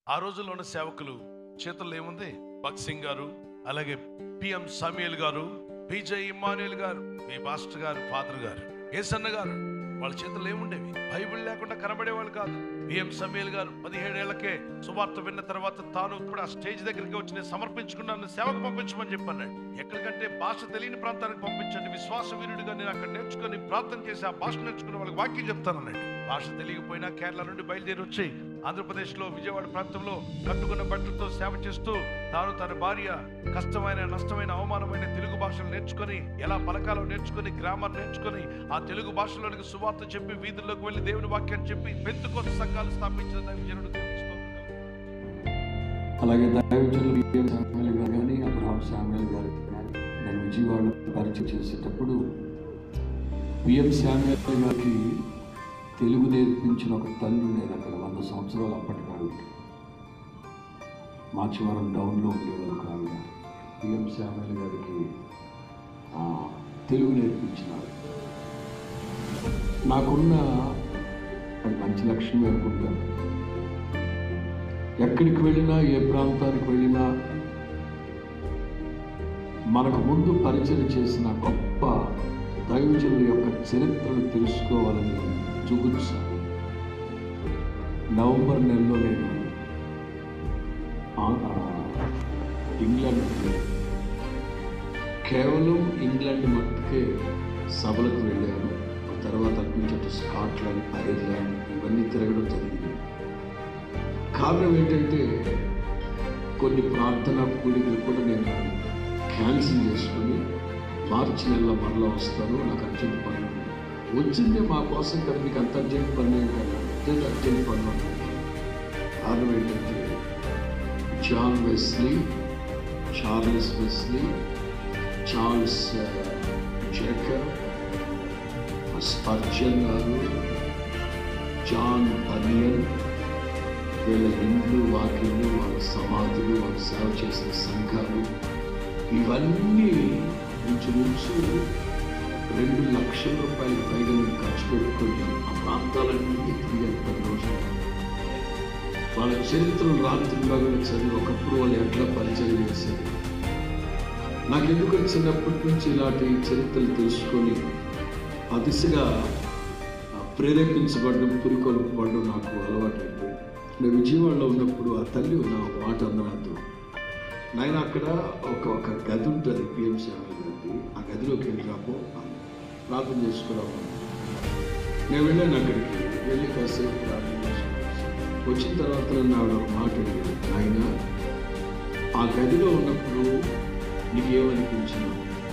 ఆ రోజుల్లో ఉన్న సేవకులు చేతుల్లో ఏముంది భగత్ సింగ్ గారు అలాగే పిఎం సమీల్ గారు పిజే ఇమానుయల్ గారు మీ మాస్టర్ గారు ఫాదర్ గారు ఏసన్న గారు వాళ్ళ చేతుల్లో ఏముండేవి బైబిల్ లేకుండా కనబడేవాళ్ళు కాదు పిఎం సమీల్ గారు పదిహేడేళ్లకే సువార్త విన్న తర్వాత తాను ఇప్పుడు ఆ స్టేజ్ దగ్గరికి వచ్చి నేను సమర్పించుకున్నాను సేవకు పంపించమని చెప్పన్నాడు ఎక్కడికంటే భాష తెలియని ప్రాంతానికి పంపించండి విశ్వాస వీరుడిగా నేను అక్కడ నేర్చుకొని ప్రార్థన చేసి ఆ భాష నేర్చుకుని వాళ్ళకి వాక్యం చెప్తానన్నాడు భాష తెలియకపోయినా కేరళ నుండి బయలుదేరి వచ్చి ఆంధ్రప్రదేశ్లో విజయవాడ ప్రాంతంలో కట్టుకున్న బట్టలతో సేవ చేస్తూ తాను తన భార్య కష్టమైన నష్టమైన అవమానమైన తెలుగు భాషలు నేర్చుకొని ఎలా పలకాలో నేర్చుకొని గ్రామర్ నేర్చుకొని ఆ తెలుగు భాషలోనికి సువార్త చెప్పి వీధుల్లోకి వెళ్ళి దేవుని వాక్యాన్ని చెప్పి పెంతుకొత్త సంఘాలు స్థాపించిన దైవజనుడు దేవునికి స్తోత్రం. అలాగే దైవజనులు బిఎం శామ్యుల్ గారు కానీ అబ్రహాం శామ్యుల్ గారు కానీ నేను విజయవాడలో పరిచయం చేసేటప్పుడు బిఎం శామ్యుల్ గారికి తెలుగు నేర్పించిన ఒక తల్లి ఉండేది అక్కడ వంద సంవత్సరాలు అప్పటికాడు మాచివరం డౌన్లో ఉండేవారు కాదు బిఎం శామ్యుల్ గారికి ఆ, తెలుగు నేర్పించినారు నాకున్న అది మంచి లక్షణమే అనుకుంటాను ఎక్కడికి వెళ్ళినా ఏ ప్రాంతానికి వెళ్ళినా మనకు ముందు పరిచయం చేసిన గొప్ప దైవజనుల యొక్క చరిత్రను తెలుసుకోవాలని జుగుత్స నవంబర్ నెలలో నేను ఆ- ఆ ఇంగ్లాండ్కి కేవలం ఇంగ్లాండ్ మట్టుకే సభలకు వెళ్ళాను ఆ తర్వాత అటు నుంచి అటు స్కాట్లాండ్ ఐర్లాండ్ ఇవన్నీ తిరగడం జరిగింది కారణం ఏంటంటే కొన్ని ప్రార్థనా కూడికలు కూడా నేను క్యాన్సిల్ చేసుకుని మార్చి నెలలో మరలా వస్తాను నాకు అర్జెంట్ పని ఉంది వచ్చిందే మా కోసం కదా మీకు అంత అర్జెంట్ పని ఏంటంటే అర్జెంట్ పని ఉంది కారణం ఏంటంటే John Wesley Charles Wesley Charles జేకర్ స్పర్జన్ గారు జాన్ బనియన్ వీళ్ళ ఇండ్లు వాకిళ్ళు వాళ్ళ సమాధులు వాళ్ళు సేవ చేసిన సంఘాలు ఇవన్నీ ఇంచుమించు రెండు లక్షల రూపాయల పైగా నేను ఖర్చు పెట్టుకొని ఆ ప్రాంతాలన్నీ తిరిగాను పది రోజులు వాళ్ళ చరిత్రలు రాత్రిలో కూడా చదివి ఒకప్పుడు వాళ్ళు ఎట్లా పరిచయం చేశారు నాకు ఎందుకు చిన్నప్పటి నుంచి ఇలాంటి చరిత్రలు తెలుసుకొని ఆ దిశగా ఆ, ప్రేరేపించబడడం పురికొల్పబడడం నాకు అలవాటు అయిపోయింది నేను విజయవాడలో ఉన్నప్పుడు ఆ తల్లి నా ఒక మాట అంది నాతో నాయన అక్కడ ఒక ఒక గది ఉంటుంది పిఎం సేవల గది ఆ గదిలోకి వెళ్ళి రాపో అంది. ప్రార్థన చేసుకురాపో నేను వెళ్ళాను అక్కడికి వెళ్ళి కాసేపు ప్రార్థన చేసుకుని వచ్చిన తర్వాత నన్ను ఆవిడ ఒక మాట అడిగాడు నాయన ఆ గదిలో ఉన్నప్పుడు నీకేమనిపించింది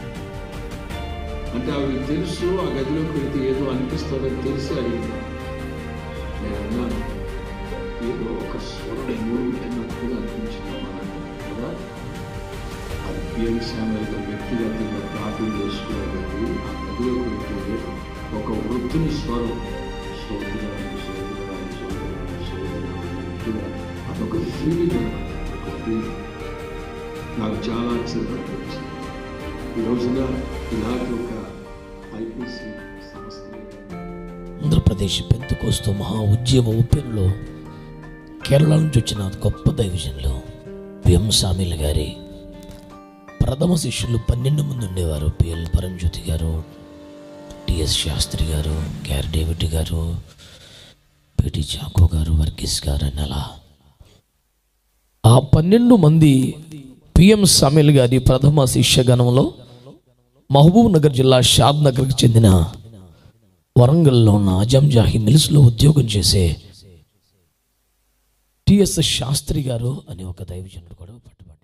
అంటే ఆవిడకి తెలుసు ఆ గదిలోకి వెళితే ఏదో అనిపిస్తుందని తెలిసి అడిగింది నేను అన్నాను ఏదో ఒక స్వరం మూడున్నట్టుగా అనిపించింది మనకు కదా అది పిఎం శామ్యుల్ గారు వ్యక్తిగతంగా ప్రార్థన చేసుకునేది ఆ గదిలోకి వెళ్తే ఒక వృద్ధుని స్వరం సోదరాన్ని సోదరాన్ని సోదరాన్ని సోదరాన్ని అదొక ఫీలింగ్ అన్నమాట ఒక ఫీలింగ్ నాకు చాలా ఆశ్చర్యపడిపించింది ఈ రోజున ఇలాంటి ఒక ఐపీసీ సంస్థ ఆంధ్రప్రదేశ్ పెంతుకోస్తు మహా ఉద్యమ ఉప్పెనలో కేరళ నుంచి వచ్చిన గొప్ప దైవజనులు విఎం సామిల్ గారి ప్రథమ శిష్యులు పన్నెండు మంది ఉండేవారు పిఎల్ పరంజ్యోతి గారు టిఎస్ శాస్త్రి గారు క్యార్ డేవిడ్ గారు పిటి చాకో గారు వర్గీస్ గారు అని అలా ఆ పన్నెండు మంది పిఎం సామిల్ గారి ప్రథమ శిష్యగణంలో మహబూబ్ నగర్ జిల్లా షాద్ నగర్కి చెందిన వరంగల్లో ఉన్న అజం జాహీ మిల్స్లో ఉద్యోగం చేసే టిఎస్ శాస్త్రి గారు అని ఒక దైవజనుడు కూడా పట్టుబడ్డారు